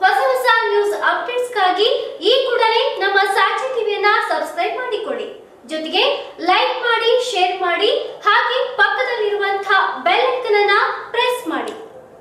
ಹೊಸ ಹೊಸ ನ್ಯೂಸ್ ಅಪ್ಡೇಟ್ಸ್ಗಾಗಿ ಈ ಕೂಡಲೇ ನಮ್ಮ ಸಾಕ್ಷಿ ಟಿವಿಯನ್ನ ಸಬ್ಸ್ಕ್ರೈಬ್ ಮಾಡಿಕೊಳ್ಳಿ ಜೊತೆಗೆ ಲೈಕ್ ಮಾಡಿ ಶೇರ್ ಮಾಡಿ ಹಾಗೆ ಪಕ್ಕದಲ್ಲಿರುವಂತಹ ಬೆಲ್ ಐಕನ್ ಅನ್ನ ಪ್ರೆಸ್ ಮಾಡಿ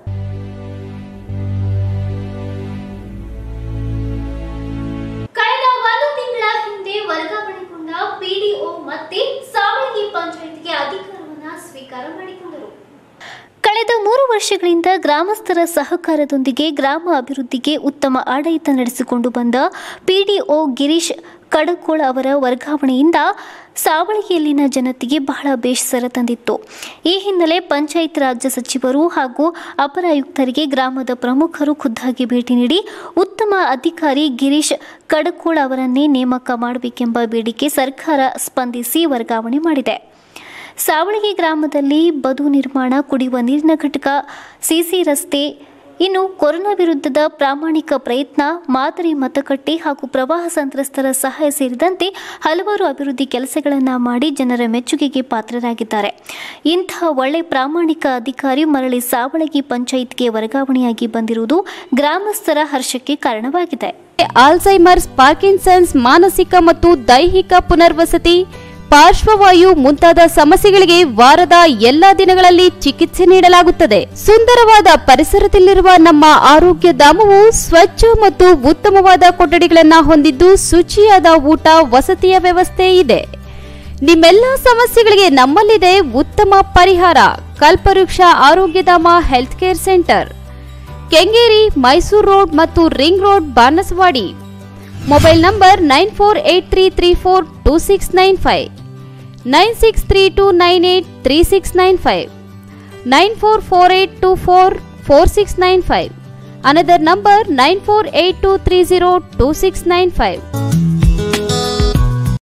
ಕಳೆದ ಒಂದು ತಿಂಗಳ ಹಿಂದೆ ವರ್ಗಾವಣೆಗೊಂಡ ಪಿಡಿಒ ಮತ್ತೆ ಸಾವಳಗಿ ಪಂಚಾಯತ್ಗೆ ಅಧಿಕಾರವನ್ನ ಸ್ವೀಕಾರ ಮಾಡಿಕೊಂಡರು ಕಳೆದ ಮೂರು ವರ್ಷಗಳಿಂದ ಗ್ರಾಮಸ್ಥರ ಸಹಕಾರದೊಂದಿಗೆ ಗ್ರಾಮ ಅಭಿವೃದ್ಧಿಗೆ ಉತ್ತಮ ಆಡಳಿತ ನಡೆಸಿಕೊಂಡು ಬಂದ ಪಿಡಿಒ ಗಿರೀಶ್ ಕಡಕೋಳ ಅವರ ವರ್ಗಾವಣೆಯಿಂದ ಸಾವಳಗಿಯಲ್ಲಿನ ಜನತೆಗೆ ಬಹಳ ಬೇಸರ ತಂದಿತ್ತು ಈ ಹಿನ್ನೆಲೆ ಪಂಚಾಯತ್ ರಾಜ್ಯ ಸಚಿವರು ಹಾಗೂ ಅಪರ ಆಯುಕ್ತರಿಗೆ ಗ್ರಾಮದ ಪ್ರಮುಖರು ಖುದ್ದಾಗಿ ಭೇಟಿ ನೀಡಿ ಉತ್ತಮ ಅಧಿಕಾರಿ ಗಿರೀಶ್ ಕಡಕೋಳ ಅವರನ್ನೇ ನೇಮಕ ಮಾಡಬೇಕೆಂಬ ಬೇಡಿಕೆ ಸರ್ಕಾರ ಸ್ಪಂದಿಸಿ ವರ್ಗಾವಣೆ ಮಾಡಿದೆ ಸಾವಳಗಿ ಗ್ರಾಮದಲ್ಲಿ ಬದು ನಿರ್ಮಾಣ ಕುಡಿಯುವ ನೀರಿನ ಘಟಕ ಸಿಸಿ ರಸ್ತೆ ಇನ್ನು ಕೊರೋನಾ ವಿರುದ್ಧದ ಪ್ರಾಮಾಣಿಕ ಪ್ರಯತ್ನ ಮಾದರಿ ಮತಗಟ್ಟೆ ಹಾಗೂ ಪ್ರವಾಹ ಸಂತ್ರಸ್ತರ ಸಹಾಯ ಸೇರಿದಂತೆ ಹಲವಾರು ಅಭಿವೃದ್ಧಿ ಕೆಲಸಗಳನ್ನು ಮಾಡಿ ಜನರ ಮೆಚ್ಚುಗೆಗೆ ಪಾತ್ರರಾಗಿದ್ದಾರೆ ಇಂತಹ ಒಳ್ಳೆ ಪ್ರಾಮಾಣಿಕ ಅಧಿಕಾರಿ ಮರಳಿ ಸಾವಳಗಿ ಪಂಚಾಯತ್ಗೆ ವರ್ಗಾವಣೆಯಾಗಿ ಬಂದಿರುವುದು ಗ್ರಾಮಸ್ಥರ ಹರ್ಷಕ್ಕೆ ಕಾರಣವಾಗಿದೆ ಆಲ್ಝೈಮರ್ಸ್ ಪಾರ್ಕಿನ್ಸನ್ಸ್ ಮಾನಸಿಕ ಮತ್ತು ದೈಹಿಕ ಪುನರ್ವಸತಿ ಪಾರ್ಶ್ವವಾಯು ಮುಂತಾದ ಸಮಸ್ಯೆಗಳಿಗೆ ವಾರದ ಎಲ್ಲಾ ದಿನಗಳಲ್ಲಿ ಚಿಕಿತ್ಸೆ ನೀಡಲಾಗುತ್ತದೆ ಸುಂದರವಾದ ಪರಿಸರದಲ್ಲಿರುವ ನಮ್ಮ ಆರೋಗ್ಯ ಧಾಮವು ಸ್ವಚ್ಛ ಮತ್ತು ಉತ್ತಮವಾದ ಕೊಠಡಿಗಳನ್ನ ಹೊಂದಿದ್ದು ಶುಚಿಯಾದ ಊಟ ವಸತಿಯ ವ್ಯವಸ್ಥೆ ಇದೆ ನಿಮ್ಮೆಲ್ಲ ಸಮಸ್ಯೆಗಳಿಗೆ ನಮ್ಮಲ್ಲಿದೆ ಉತ್ತಮ ಪರಿಹಾರ Kalpavriksha Arogyadhama health care centre Kengeri Mysuru road ಮತ್ತು ring road Banasawadi mobile number nine four eight three three four two six nine five nine six three two nine eight three six nine five nine four four eight two four four six nine five another number nine four eight two three zero two six nine five